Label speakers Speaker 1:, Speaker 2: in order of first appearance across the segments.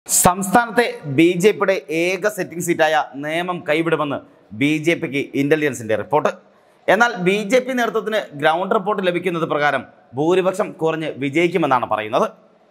Speaker 1: സംസ്ഥാനത്തെ B J പിയുടെ ഏക സെറ്റിംഗ് സീറ്റായ നിയമം കൈവിടുമെന്ന് ബി ജെ പിക്ക് ഇന്റലിജൻസിന്റെ റിപ്പോർട്ട് എന്നാൽ ബി ജെ പി നേതൃത്വത്തിന് ഗ്രൗണ്ട് റിപ്പോർട്ട് ലഭിക്കുന്നത് പ്രകാരം ഭൂരിപക്ഷം കുറഞ്ഞ് വിജയിക്കുമെന്നാണ് പറയുന്നത്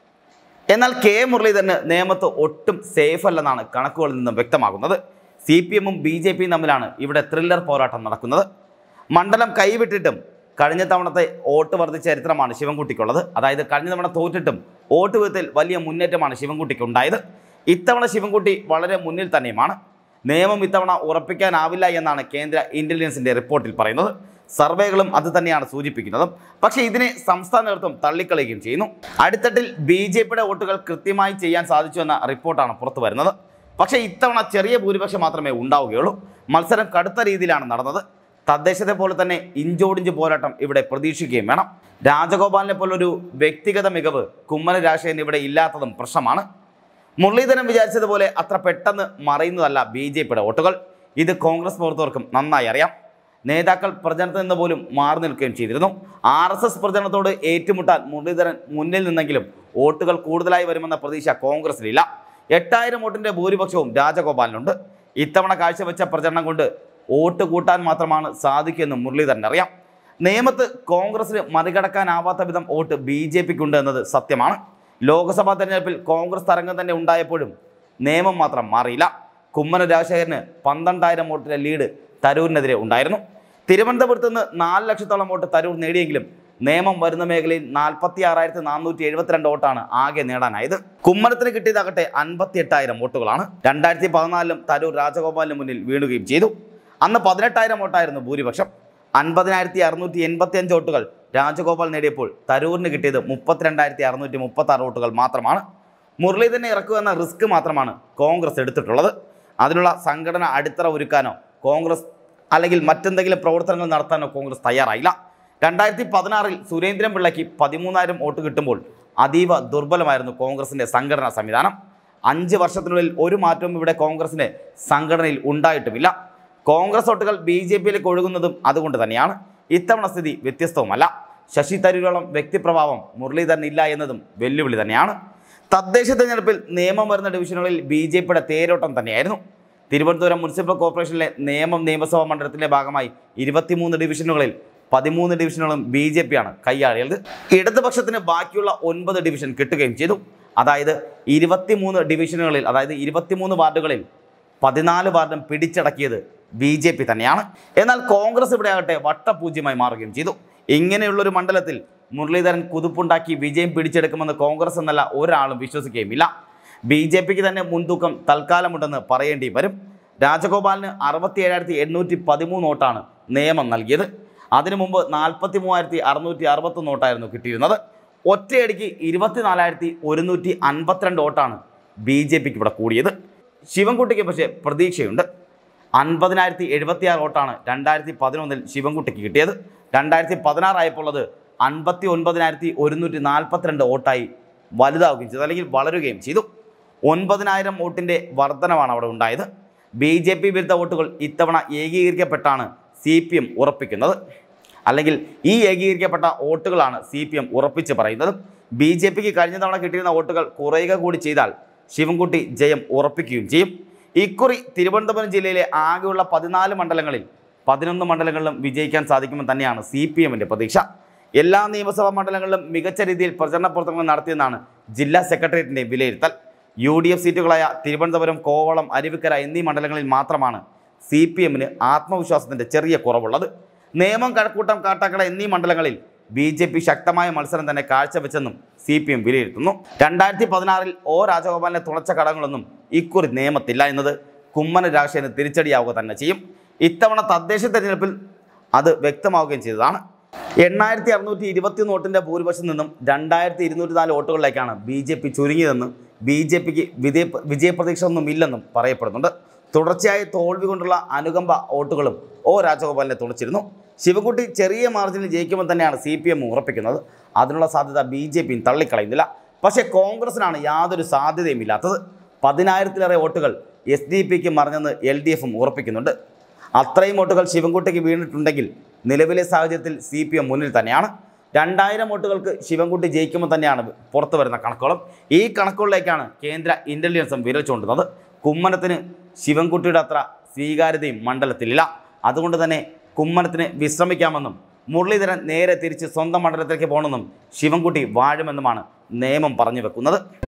Speaker 1: എന്നാൽ കെ മുരളീധരന് നിയമത്ത് ഒട്ടും സേഫ് അല്ലെന്നാണ് കണക്കുകളിൽ നിന്നും വ്യക്തമാകുന്നത് സി പി എമ്മും ബി ജെ പിയും തമ്മിലാണ് ഇവിടെ ത്രില്ലർ പോരാട്ടം നടക്കുന്നത് മണ്ഡലം കൈവിട്ടിട്ടും കഴിഞ്ഞ തവണത്തെ വോട്ട് വർദ്ധിച്ച ചരിത്രമാണ് ശിവൻകുട്ടിക്കുള്ളത് അതായത് കഴിഞ്ഞ തവണ തോറ്റിട്ടും വോട്ട് വിധത്തിൽ വലിയ മുന്നേറ്റമാണ് ശിവൻകുട്ടിക്ക് ഉണ്ടായത് ഇത്തവണ ശിവൻകുട്ടി വളരെ മുന്നിൽ തന്നെയുമാണ് നിയമം ഇത്തവണ ഉറപ്പിക്കാനാവില്ല എന്നാണ് കേന്ദ്ര ഇന്റലിജൻസിന്റെ റിപ്പോർട്ടിൽ പറയുന്നത് സർവേകളും അത് തന്നെയാണ് സൂചിപ്പിക്കുന്നതും പക്ഷേ ഇതിനെ സംസ്ഥാന നേതൃത്വം തള്ളിക്കളയുകയും ചെയ്യുന്നു അടിത്തട്ടിൽ ബി ജെ പിയുടെ വോട്ടുകൾ കൃത്യമായി ചെയ്യാൻ സാധിച്ചു എന്ന റിപ്പോർട്ടാണ് പുറത്തു വരുന്നത് പക്ഷേ ഇത്തവണ ചെറിയ ഭൂരിപക്ഷം മാത്രമേ ഉണ്ടാവുകയുള്ളൂ മത്സരം കടുത്ത രീതിയിലാണ് നടന്നത് തദ്ദേശത്തെ പോലെ തന്നെ ഇഞ്ചോടിഞ്ച് പോരാട്ടം ഇവിടെ പ്രതീക്ഷിക്കുകയും വേണം രാജഗോപാലിനെ പോലൊരു വ്യക്തിഗത മികവ് കുമ്മന രാജശേഖരൻ ഇവിടെ ഇല്ലാത്തതും പ്രശ്നമാണ് മുരളീധരൻ വിചാരിച്ചതുപോലെ അത്ര പെട്ടെന്ന് മറയുന്നതല്ല ബി ജെ പിയുടെ വോട്ടുകൾ ഇത് കോൺഗ്രസ് പ്രവർത്തകർക്കും നന്നായി അറിയാം നേതാക്കൾ പ്രചരണത്തിൽ നിന്ന് പോലും മാറി നിൽക്കുകയും ചെയ്തിരുന്നു ആർ എസ് എസ് പ്രചരണത്തോട് ഏറ്റുമുട്ടാൻ മുരളീധരൻ മുന്നിൽ നിന്നെങ്കിലും വോട്ടുകൾ കൂടുതലായി വരുമെന്ന പ്രതീക്ഷ കോൺഗ്രസിലില്ല എട്ടായിരം വോട്ടിന്റെ ഭൂരിപക്ഷവും രാജഗോപാലിനുണ്ട് ഇത്തവണ കാഴ്ചവെച്ച പ്രചരണം കൊണ്ട് വോട്ട് കൂട്ടാൻ മാത്രമാണ് സാധിക്കുമെന്ന് മുരളീധരൻ അറിയാം നിയമത്ത് കോൺഗ്രസിന് മറികടക്കാനാവാത്ത വിധം വോട്ട് ബി ജെ പിക്കുണ്ട് എന്നത് സത്യമാണ് ലോക്സഭാ തെരഞ്ഞെടുപ്പിൽ കോൺഗ്രസ് തരംഗം തന്നെ ഉണ്ടായപ്പോഴും നിയമം മാത്രം മാറിയില്ല കുമ്മന രാജശേഖരന് പന്ത്രണ്ടായിരം വോട്ടിന്റെ ലീഡ് തരൂരിനെതിരെ ഉണ്ടായിരുന്നു തിരുവനന്തപുരത്ത് നിന്ന് നാല് ലക്ഷത്തോളം വോട്ട് തരൂർ നേടിയെങ്കിലും നിയമം വരുന്ന മേഖലയിൽ നാൽപ്പത്തി ആറായിരത്തി നാനൂറ്റി എഴുപത്തിരണ്ട് വോട്ടാണ് ആകെ നേടാനായത് കുമ്മനത്തിന് കിട്ടിയതാകട്ടെ അൻപത്തി എട്ടായിരം വോട്ടുകളാണ് രണ്ടായിരത്തി പതിനാലിലും തരൂർ രാജഗോപാലിന് മുന്നിൽ വീണുകയും ചെയ്തു അന്ന് പതിനെട്ടായിരം വോട്ടായിരുന്നു ഭൂരിപക്ഷം അൻപതിനായിരത്തി അറുന്നൂറ്റി എൺപത്തി അഞ്ച് വോട്ടുകൾ രാജഗോപാൽ നേടിയപ്പോൾ തരൂരിന് കിട്ടിയത് മുപ്പത്തിരണ്ടായിരത്തി അറുന്നൂറ്റി മുപ്പത്തി ആറ് വോട്ടുകൾ മാത്രമാണ് മുരളീധരനെ ഇറക്കുക എന്ന റിസ്ക് മാത്രമാണ് കോൺഗ്രസ് എടുത്തിട്ടുള്ളത് അതിനുള്ള സംഘടന അടിത്തറ ഒരുക്കാനോ കോൺഗ്രസ് അല്ലെങ്കിൽ മറ്റെന്തെങ്കിലും പ്രവർത്തനങ്ങൾ നടത്താനോ കോൺഗ്രസ് തയ്യാറായില്ല രണ്ടായിരത്തി പതിനാറിൽ സുരേന്ദ്രൻ പിള്ളയ്ക്ക് പതിമൂന്നായിരം വോട്ട് കിട്ടുമ്പോൾ അതീവ ദുർബലമായിരുന്നു കോൺഗ്രസിൻ്റെ സംഘടനാ സംവിധാനം അഞ്ച് വർഷത്തിനുള്ളിൽ ഒരു മാറ്റവും ഇവിടെ കോൺഗ്രസിന് സംഘടനയിൽ ഉണ്ടായിട്ടുമില്ല കോൺഗ്രസ് വോട്ടുകൾ ബി ജെ പിയിലേക്ക് ഒഴുകുന്നതും അതുകൊണ്ട് തന്നെയാണ് ഇത്തവണ സ്ഥിതി വ്യത്യസ്തവുമല്ല ശശി തരൂരോളം വ്യക്തിപ്രഭാവം മുരളീധരൻ ഇല്ല എന്നതും വെല്ലുവിളി തന്നെയാണ് തദ്ദേശ തെരഞ്ഞെടുപ്പിൽ നിയമം വരുന്ന ഡിവിഷനുകളിൽ ബി ജെ പിയുടെ തേരോട്ടം തന്നെയായിരുന്നു തിരുവനന്തപുരം മുനിസിപ്പൽ കോർപ്പറേഷനിലെ നിയമം നിയമസഭാ മണ്ഡലത്തിന്റെ ഭാഗമായി ഇരുപത്തിമൂന്ന് ഡിവിഷനുകളിൽ പതിമൂന്ന് ഡിവിഷനുകളും ബി ജെ പിയാണ് കൈയാളിയത് ഇടതുപക്ഷത്തിന് ബാക്കിയുള്ള ഒൻപത് ഡിവിഷൻ കിട്ടുകയും ചെയ്തു അതായത് ഇരുപത്തിമൂന്ന് ഡിവിഷനുകളിൽ അതായത് ഇരുപത്തിമൂന്ന് വാർഡുകളിൽ പതിനാല് വാർഡും പിടിച്ചടക്കിയത് ബി ജെ പി തന്നെയാണ് എന്നാൽ കോൺഗ്രസ് ഇവിടെ ആകട്ടെ വട്ടപൂജ്യമായി മാറുകയും ചെയ്തു ഇങ്ങനെയുള്ളൊരു മണ്ഡലത്തിൽ മുരളീധരൻ കുതിപ്പുണ്ടാക്കി വിജയം പിടിച്ചെടുക്കുമെന്ന് കോൺഗ്രസ് എന്നല്ല ഒരാളും വിശ്വസിക്കുകയുമില്ല ബി ജെ പിക്ക് തന്നെ മുൻതൂക്കം തൽക്കാലമുണ്ടെന്ന് പറയേണ്ടി വരും രാജഗോപാലിന് അറുപത്തി ഏഴായിരത്തി എണ്ണൂറ്റി പതിമൂന്ന് വോട്ടാണ് നിയമം നൽകിയത് അതിനു മുമ്പ് നാൽപ്പത്തി മൂവായിരത്തി അറുന്നൂറ്റി അറുപത്തൊന്ന് വോട്ടായിരുന്നു കിട്ടിയിരുന്നത് ഒറ്റയടിക്ക് ഇരുപത്തിനാലായിരത്തി ഒരുന്നൂറ്റി അൻപത്തിരണ്ട് വോട്ടാണ് ബി ജെ പിക്ക് ഇവിടെ കൂടിയത് ശിവൻകുട്ടിക്ക് പക്ഷേ പ്രതീക്ഷയുണ്ട് അൻപതിനായിരത്തി എഴുപത്തി ആറ് വോട്ടാണ് രണ്ടായിരത്തി പതിനൊന്നിൽ ശിവൻകുട്ടിക്ക് കിട്ടിയത് രണ്ടായിരത്തി പതിനാറായപ്പോൾ അത് അൻപത്തി ഒൻപതിനായിരത്തി ഒരുന്നൂറ്റി നാൽപ്പത്തിരണ്ട് വോട്ടായി വലുതാവുകയും ചെയ്തു അല്ലെങ്കിൽ വളരുകയും ചെയ്തു ഒൻപതിനായിരം വോട്ടിൻ്റെ വർധനമാണ് അവിടെ ഉണ്ടായത് ബി ജെ പി വിരുദ്ധ വോട്ടുകൾ ഇത്തവണ ഏകീകരിക്കപ്പെട്ടാണ് സി പി എം ഉറപ്പിക്കുന്നത് അല്ലെങ്കിൽ ഈ ഏകീകരിക്കപ്പെട്ട വോട്ടുകളാണ് സി പി എം ഉറപ്പിച്ച് പറയുന്നത് ബി ജെ പിക്ക് കഴിഞ്ഞ തവണ കിട്ടിയിരുന്ന വോട്ടുകൾ കുറയുക കൂടി ചെയ്താൽ ശിവൻകുട്ടി ജയം ഉറപ്പിക്കുകയും ചെയ്യും ഇക്കുറി തിരുവനന്തപുരം ജില്ലയിലെ ആകെയുള്ള പതിനാല് മണ്ഡലങ്ങളിൽ പതിനൊന്ന് മണ്ഡലങ്ങളിലും വിജയിക്കാൻ സാധിക്കുമെന്ന് തന്നെയാണ് സി പി എമ്മിൻ്റെ പ്രതീക്ഷ എല്ലാ നിയമസഭാ മണ്ഡലങ്ങളിലും മികച്ച രീതിയിൽ പ്രചരണ പ്രവർത്തനങ്ങൾ നടത്തിയെന്നാണ് ജില്ലാ സെക്രട്ടേറിയറ്റിൻ്റെ വിലയിരുത്തൽ യു ഡി എഫ് സീറ്റുകളായ തിരുവനന്തപുരം കോവളം അരുവിക്കര എന്നീ മണ്ഡലങ്ങളിൽ മാത്രമാണ് സി പി എമ്മിന് ആത്മവിശ്വാസത്തിൻ്റെ ചെറിയ കുറവുള്ളത് നേമം കഴക്കൂട്ടം കാട്ടാക്കട എന്നീ മണ്ഡലങ്ങളിൽ ബി ജെ പി ശക്തമായ മത്സരം തന്നെ കാഴ്ചവെച്ചെന്നും സി പി എം വിലയിരുത്തുന്നു രണ്ടായിരത്തി പതിനാറിൽ ഒ രാജഗോപാലിനെ തുളച്ച ഘടകങ്ങളൊന്നും ഇക്കുറി നിയമത്തില്ല എന്നത് കുമ്മന രാജശേഖരന് തിരിച്ചടിയാവുക തന്നെ ചെയ്യും ഇത്തവണ തദ്ദേശ തെരഞ്ഞെടുപ്പിൽ അത് വ്യക്തമാവുകയും ചെയ്തതാണ് എണ്ണായിരത്തി അറുന്നൂറ്റി ഇരുപത്തിയൊന്ന് വോട്ടിൻ്റെ ഭൂരിപക്ഷം നിന്നും രണ്ടായിരത്തി ഇരുന്നൂറ്റി നാല് വോട്ടുകളിലേക്കാണ് ബി ജെ പി ചുരുങ്ങിയതെന്നും ബി ജെ പിക്ക് വിജയ വിജയപ്രതീക്ഷ ഒന്നും ഇല്ലെന്നും പറയപ്പെടുന്നുണ്ട് തുടർച്ചയായ തോൽവി കൊണ്ടുള്ള അനുകമ്പ വോട്ടുകളും ഒ രാജഗോപാലിനെ തുണച്ചിരുന്നു ശിവകുട്ടി ചെറിയ മാർജിനിൽ ജയിക്കുമെന്ന് തന്നെയാണ് സി പി എം ഉറപ്പിക്കുന്നത് അതിനുള്ള സാധ്യത ബി ജെ പിയും തള്ളിക്കളയുന്നില്ല പക്ഷേ കോൺഗ്രസിനാണ് യാതൊരു സാധ്യതയും ഇല്ലാത്തത് പതിനായിരത്തിലേറെ വോട്ടുകൾ എസ് ഡി പിക്ക് മറിഞ്ഞെന്ന് എൽ ഡി എഫും ഉറപ്പിക്കുന്നുണ്ട് അത്രയും വോട്ടുകൾ ശിവൻകുട്ടിക്ക് വീണിട്ടുണ്ടെങ്കിൽ നിലവിലെ സാഹചര്യത്തിൽ സി പി എം മുന്നിൽ തന്നെയാണ് രണ്ടായിരം വോട്ടുകൾക്ക് ശിവൻകുട്ടി ജയിക്കുമ്പോൾ തന്നെയാണ് പുറത്തു വരുന്ന കണക്കുകളും ഈ കണക്കുകളിലേക്കാണ് കേന്ദ്ര ഇൻ്റലിജൻസും വിരൽ ചൂണ്ടുന്നത് കുമ്മനത്തിന് ശിവൻകുട്ടിയുടെ അത്ര സ്വീകാര്യതയും മണ്ഡലത്തിലില്ല അതുകൊണ്ട് തന്നെ കുമ്മനത്തിന് വിശ്രമിക്കാമെന്നും മുരളീധരൻ നേരെ തിരിച്ച് സ്വന്തം മണ്ഡലത്തിലേക്ക് പോകണമെന്നും ശിവൻകുട്ടി വാഴുമെന്നുമാണ് നിയമം പറഞ്ഞു വെക്കുന്നത്